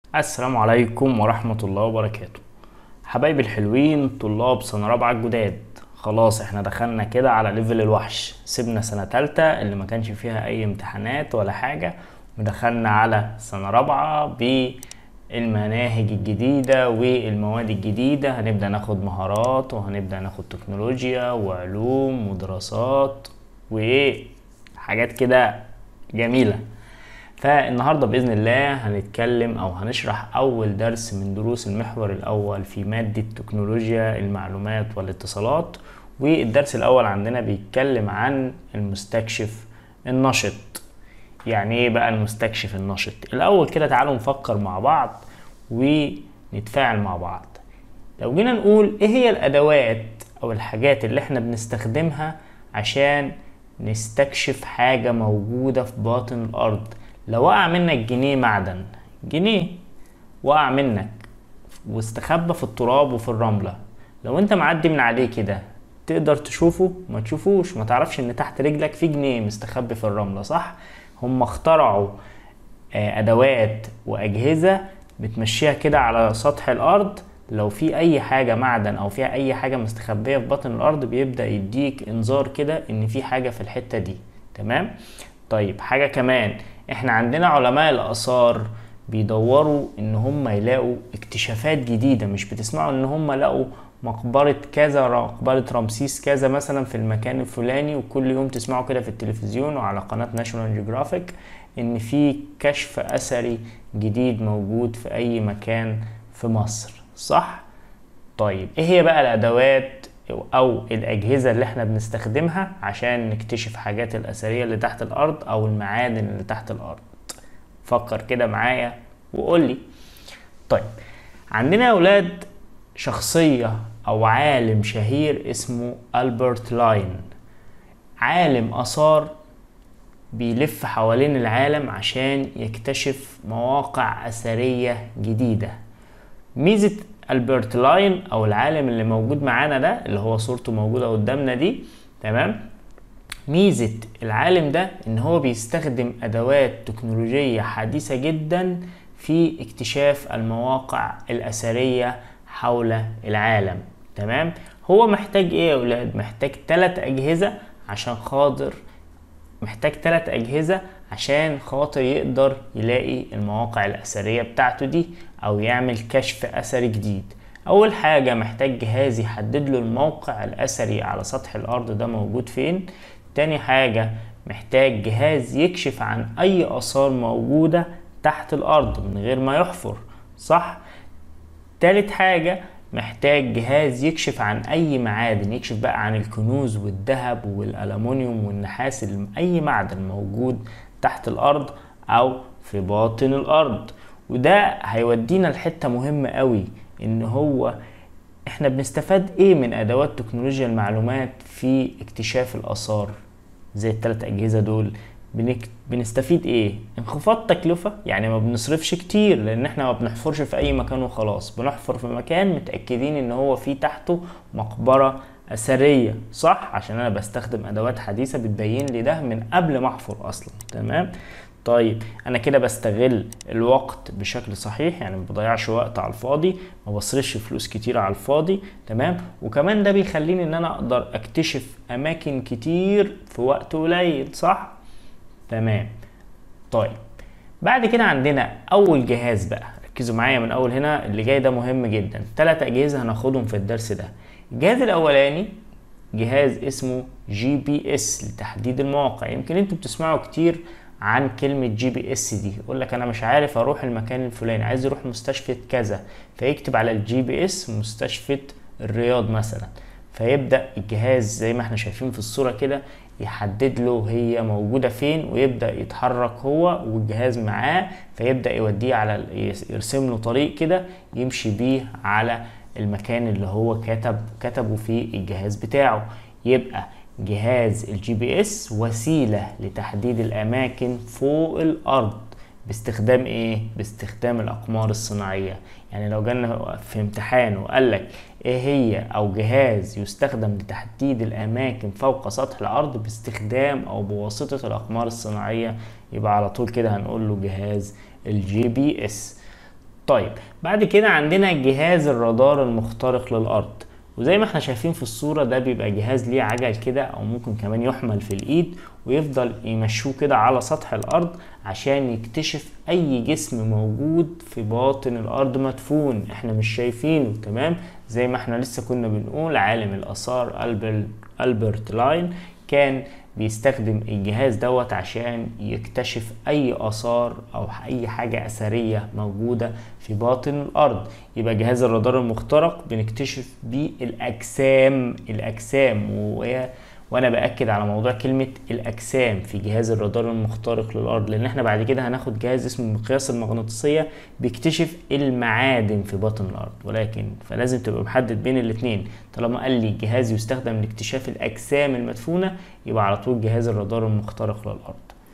السلام عليكم ورحمة الله وبركاته حبايبي الحلوين طلاب سنة رابعة الجداد خلاص احنا دخلنا كده على ليفل الوحش سيبنا سنة تالتة اللي ما كانش فيها اي امتحانات ولا حاجة ودخلنا على سنة رابعة بالمناهج الجديدة والمواد الجديدة هنبدأ ناخد مهارات وهنبدأ ناخد تكنولوجيا وعلوم ودراسات وايه حاجات كده جميلة فالنهارده باذن الله هنتكلم او هنشرح اول درس من دروس المحور الاول في ماده تكنولوجيا المعلومات والاتصالات والدرس الاول عندنا بيتكلم عن المستكشف النشط يعني ايه بقى المستكشف النشط الاول كده تعالوا نفكر مع بعض ونتفاعل مع بعض لو جينا نقول ايه هي الادوات او الحاجات اللي احنا بنستخدمها عشان نستكشف حاجة موجودة في باطن الأرض لو وقع منك جنيه معدن جنيه وقع منك واستخبى في التراب وفي الرملة لو انت معدي من عليه كده تقدر تشوفه ما تشوفوش ما تعرفش ان تحت رجلك في جنيه مستخبي في الرملة صح هم اخترعوا آه، ادوات واجهزة بتمشيها كده على سطح الارض لو في اي حاجة معدن او فيها اي حاجة مستخبية في بطن الارض بيبدأ يديك انذار كده ان في حاجة في الحتة دي تمام طيب حاجة كمان احنا عندنا علماء الاثار بيدوروا ان هم يلاقوا اكتشافات جديدة مش بتسمعوا ان هم لقوا مقبرة كذا مقبرة رمسيس كذا مثلا في المكان الفلاني وكل يوم تسمعوا كده في التلفزيون وعلى قناة ناشونال جيوغرافيك ان في كشف اثري جديد موجود في اي مكان في مصر صح؟ طيب ايه هي بقى الادوات او الاجهزة اللي احنا بنستخدمها عشان نكتشف حاجات الاثرية اللي تحت الارض او المعادن اللي تحت الارض فكر كده معايا وقول لي طيب عندنا يا اولاد شخصية او عالم شهير اسمه ألبرت لاين عالم اثار بيلف حوالين العالم عشان يكتشف مواقع اثرية جديدة ميزة ألبرت لاين أو العالم اللي موجود معانا ده اللي هو صورته موجودة قدامنا دي تمام ميزة العالم ده إن هو بيستخدم أدوات تكنولوجية حديثة جدا في اكتشاف المواقع الأثرية حول العالم تمام هو محتاج إيه يا أولاد محتاج تلات أجهزة عشان خاطر محتاج تلات أجهزة عشان خاطر يقدر يلاقي المواقع الأثرية بتاعته دي أو يعمل كشف أثري جديد أول حاجة محتاج جهاز يحدد له الموقع الأثري على سطح الأرض ده موجود فين تاني حاجة محتاج جهاز يكشف عن أي آثار موجودة تحت الأرض من غير ما يحفر صح تالت حاجة محتاج جهاز يكشف عن اي معادن يكشف بقى عن الكنوز والذهب والالومنيوم والنحاس اي معدن موجود تحت الارض او في باطن الارض وده هيودينا لحتة مهمة قوي ان هو احنا بنستفاد ايه من ادوات تكنولوجيا المعلومات في اكتشاف الاثار زي الثلاث اجهزة دول بنك... بنستفيد ايه انخفاض تكلفة يعني ما بنصرفش كتير لان احنا ما بنحفرش في اي مكان وخلاص بنحفر في مكان متأكدين ان هو في تحته مقبرة اثرية صح عشان انا بستخدم ادوات حديثة بتبين لي ده من قبل ما احفر اصلا تمام طيب انا كده بستغل الوقت بشكل صحيح يعني ما بضيعش وقت على الفاضي ما بصرفش فلوس كتير على الفاضي تمام وكمان ده بيخليني ان انا اقدر اكتشف اماكن كتير في وقت قليل صح تمام طيب بعد كده عندنا اول جهاز بقى ركزوا معايا من اول هنا اللي جاي ده مهم جدا ثلاث اجهزه هناخدهم في الدرس ده الجهاز الاولاني جهاز اسمه جي بي اس لتحديد المواقع يمكن انتوا بتسمعوا كتير عن كلمة جي بي اس دي يقول لك انا مش عارف اروح المكان الفلاني عايز اروح مستشفى كذا فيكتب على الجي بي اس مستشفى الرياض مثلا فيبدأ الجهاز زي ما احنا شايفين في الصورة كده يحدد له هي موجودة فين ويبدأ يتحرك هو والجهاز معاه فيبدأ يوديه على يرسم له طريق كده يمشي بيه على المكان اللي هو كتب كتبه في الجهاز بتاعه يبقى جهاز الجي بي اس وسيلة لتحديد الأماكن فوق الأرض باستخدام ايه باستخدام الاقمار الصناعيه يعني لو جالنا في امتحان وقال لك ايه هي او جهاز يستخدم لتحديد الاماكن فوق سطح الارض باستخدام او بواسطه الاقمار الصناعيه يبقى على طول كده هنقول له جهاز الجي بي اس طيب بعد كده عندنا جهاز الرادار المخترق للأرض وزي ما احنا شايفين في الصورة ده بيبقى جهاز ليه عجل كده او ممكن كمان يحمل في الايد ويفضل يمشوه كده على سطح الارض عشان يكتشف اي جسم موجود في باطن الارض مدفون احنا مش شايفينه تمام زي ما احنا لسه كنا بنقول عالم الاثار البرت لاين كان بيستخدم الجهاز دوت عشان يكتشف اي اثار او اي حاجة اثرية موجودة في باطن الارض يبقى جهاز الرادار المخترق بنكتشف بيه الاجسام الاجسام وهي وانا باكد على موضوع كلمه الاجسام في جهاز الرادار المخترق للارض لان احنا بعد كده هناخد جهاز اسمه مقياس المغناطيسيه بيكتشف المعادن في باطن الارض ولكن فلازم تبقى محدد بين الاثنين طالما قال لي جهاز يستخدم لاكتشاف الاجسام المدفونه يبقى على طول جهاز الرادار المخترق للارض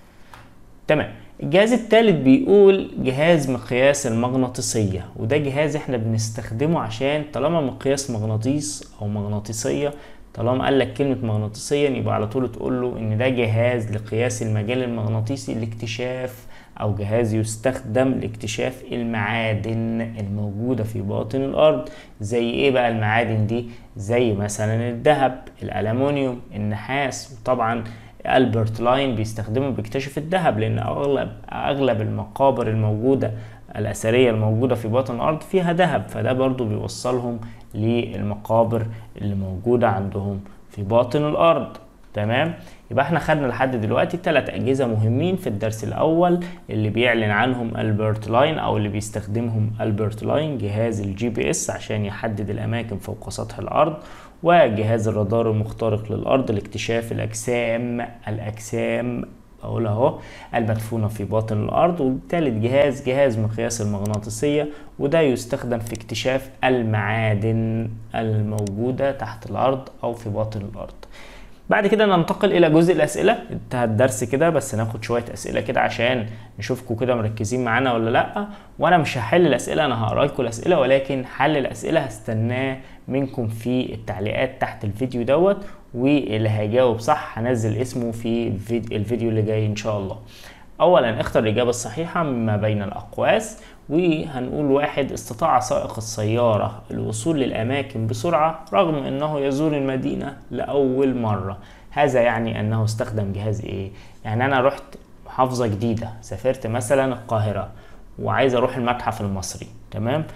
تمام الجهاز الثالث بيقول جهاز مقياس المغناطيسية وده جهاز احنا بنستخدمه عشان طالما مقياس مغناطيس او مغناطيسية طالما قال لك كلمة مغناطيسيا يبقى على طول تقول له ان ده جهاز لقياس المجال المغناطيسي لاكتشاف او جهاز يستخدم لاكتشاف المعادن الموجودة في باطن الارض زي ايه بقى المعادن دي زي مثلا الذهب الالومنيوم النحاس وطبعا البرت لاين بيستخدمه بيكتشف الذهب لان اغلب اغلب المقابر الموجوده الاثريه الموجوده في باطن الارض فيها ذهب فده برضو بيوصلهم للمقابر اللي موجوده عندهم في باطن الارض تمام يبقى احنا خدنا لحد دلوقتي ثلاث اجهزه مهمين في الدرس الاول اللي بيعلن عنهم البرت لاين او اللي بيستخدمهم البرت لاين جهاز الجي بي اس عشان يحدد الاماكن فوق سطح الارض وجهاز الرادار المخترق للارض لاكتشاف الاجسام الاجسام اقول اهو المدفونه في باطن الارض والثالث جهاز جهاز مقياس المغناطيسيه وده يستخدم في اكتشاف المعادن الموجوده تحت الارض او في باطن الارض بعد كده ننتقل الى جزء الاسئله انتهى الدرس كده بس ناخد شويه اسئله كده عشان نشوفكم كده مركزين معانا ولا لا وانا مش هحل الاسئله انا هقرا لكم الاسئله ولكن حل الاسئله هستناه منكم في التعليقات تحت الفيديو دوت واللي هيجاوب صح هنزل اسمه في الفيديو اللي جاي ان شاء الله اولا اختر الاجابه الصحيحه مما بين الاقواس وهنقول واحد استطاع سائق السيارة الوصول للأماكن بسرعة رغم أنه يزور المدينة لأول مرة هذا يعني أنه استخدم جهاز إيه؟ يعني أنا رحت محافظة جديدة سافرت مثلا القاهرة وعايز أروح المتحف المصري تمام؟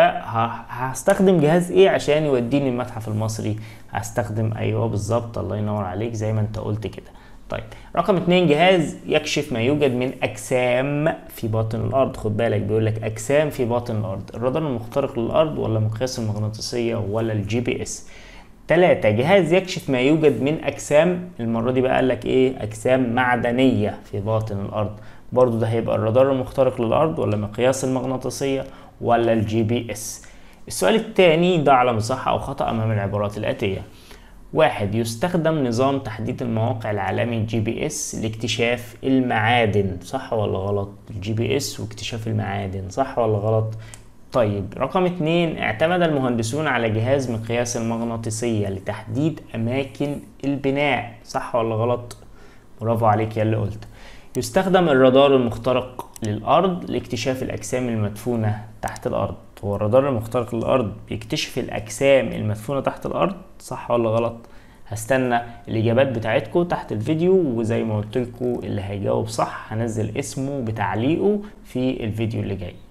فهستخدم جهاز ايه عشان يوديني المتحف المصري هستخدم ايوه بالظبط الله ينور عليك زي ما انت قلت كده طيب رقم اتنين جهاز يكشف ما يوجد من اجسام في باطن الارض خد بالك بيقول لك اجسام في باطن الارض الرادار المخترق للارض ولا مقياس المغناطيسيه ولا الجي بي اس تلاتة جهاز يكشف ما يوجد من اجسام المره دي بقى قال لك ايه اجسام معدنيه في باطن الارض برضو ده هيبقى الرادار المخترق للارض ولا مقياس المغناطيسيه ولا الجي بي اس السؤال الثاني ده على صح او خطا امام العبارات الاتيه واحد يستخدم نظام تحديد المواقع العالمي جي بي اس لاكتشاف المعادن صح ولا غلط الجي بي اس واكتشاف المعادن صح ولا غلط طيب رقم اتنين اعتمد المهندسون على جهاز مقياس المغناطيسية لتحديد أماكن البناء صح ولا غلط برافو عليك يا اللي قلت يستخدم الرادار المخترق للأرض لاكتشاف الأجسام المدفونة تحت الأرض هو الرادار المخترق للأرض بيكتشف الأجسام المدفونة تحت الأرض صح ولا غلط هستنى الإجابات بتاعتكم تحت الفيديو وزي ما قلت لكم اللي هيجاوب صح هنزل اسمه بتعليقه في الفيديو اللي جاي